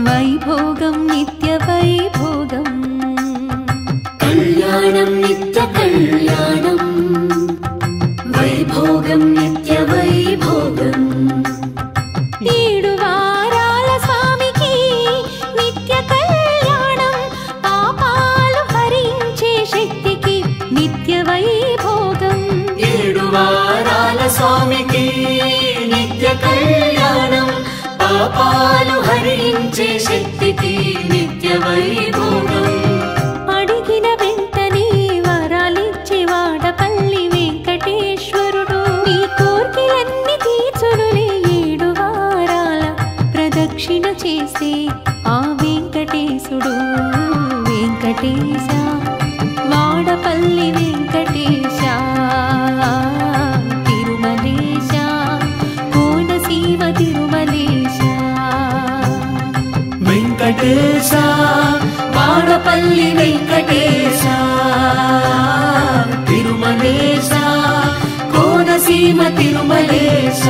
వైభోగం నిత్య వైభోగం కళ్యాణం నిత్య కళ్యాణం వైభోగం నిత్య వైభోగం ఏడు వారాల స్వామికి నిత్య కళ్యాణం పాపాలు హరించే శక్తికి నిత్య వైభోగం ఏడు వారాల స్వామికి నిత్య కళ్యాణం పాపాలు హరించే శక్తికి నిత్య వైభోగం అడిగిన వెంటనే వరాలిచ్చే వాడపల్లి వెంకటేశ్వరుడు నీ కోర్కెలన్నీ తీర్చునులే ఏడు వారాల ప్రదక్షిణ చేసే ఆ వెంకటేశుడు వెంకటేశ వాడపల్లి వెంకటేశ తిరుమలేశ కోనసీమ తిరుమలేశ వెంకటేశ వాడపల్లి వెంకటేశ తిరుమలేశ కోనసీమ తిరుమలేశ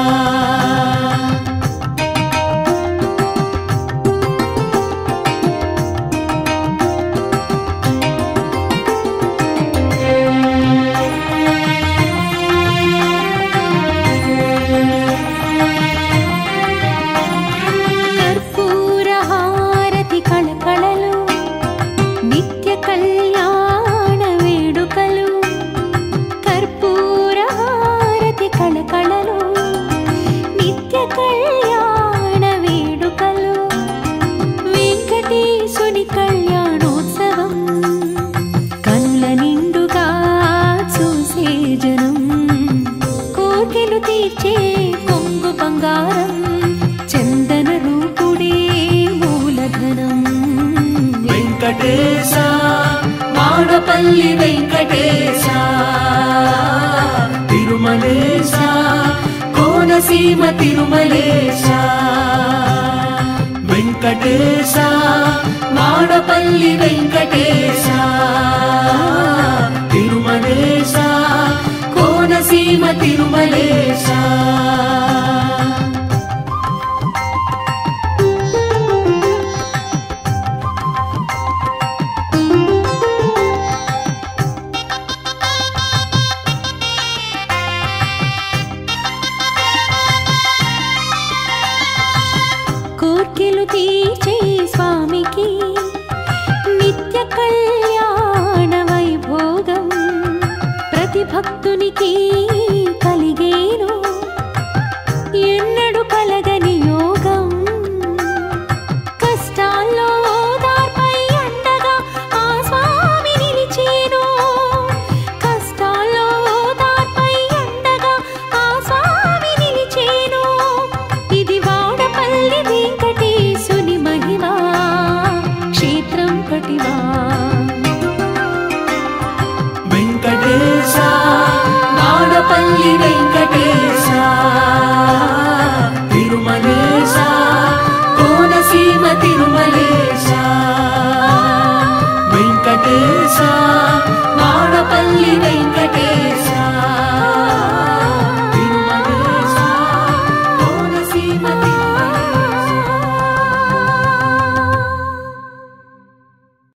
కర్పూర హారతి కళకళలు నిత్య కళ్యాణ వేడుకలు కర్పూర హారతి కళకళలు నిత్య కళ్యాణ వేడుకలు వెంకటేశుని కళ్యాణోత్సవం కనుల నిండుగా చూసే జనం కోర్కెలు తీర్చే కొంగు బంగారం చందన రూపుడే మూలధనం వెంకటేశ వాడపల్లి వెంకటేశ తిరుమలేశ కోనసీమ తిరుమలేశ వెంకటేశ వాడపల్లి వెంకటేశ తిరుమలేశ కోనసీమ తిరుమలేశ కోర్కెలు తీర్చే స్వామికి నిత్య కళ్యాణ వైభోగం ప్రతి భక్తునికి కలిగేను ఎన్నడు కలగని యోగం కష్టాల్లో ఓదార్పై అండగా ఆ స్వామి నిలిచేను కష్టాల్లో ఓదార్పై అండగా ఆ స్వామి నిలిచేను ఇది వాడపల్లి వెంకటేశుని మహిమా క్షేత్రం పటివా వెంకటేశ వాడపల్లి వెంకటేశ తిరుమలేశ కోనసీమ తిరుమలేశ వెంకటేశ వాడపల్లి వెంకటేశ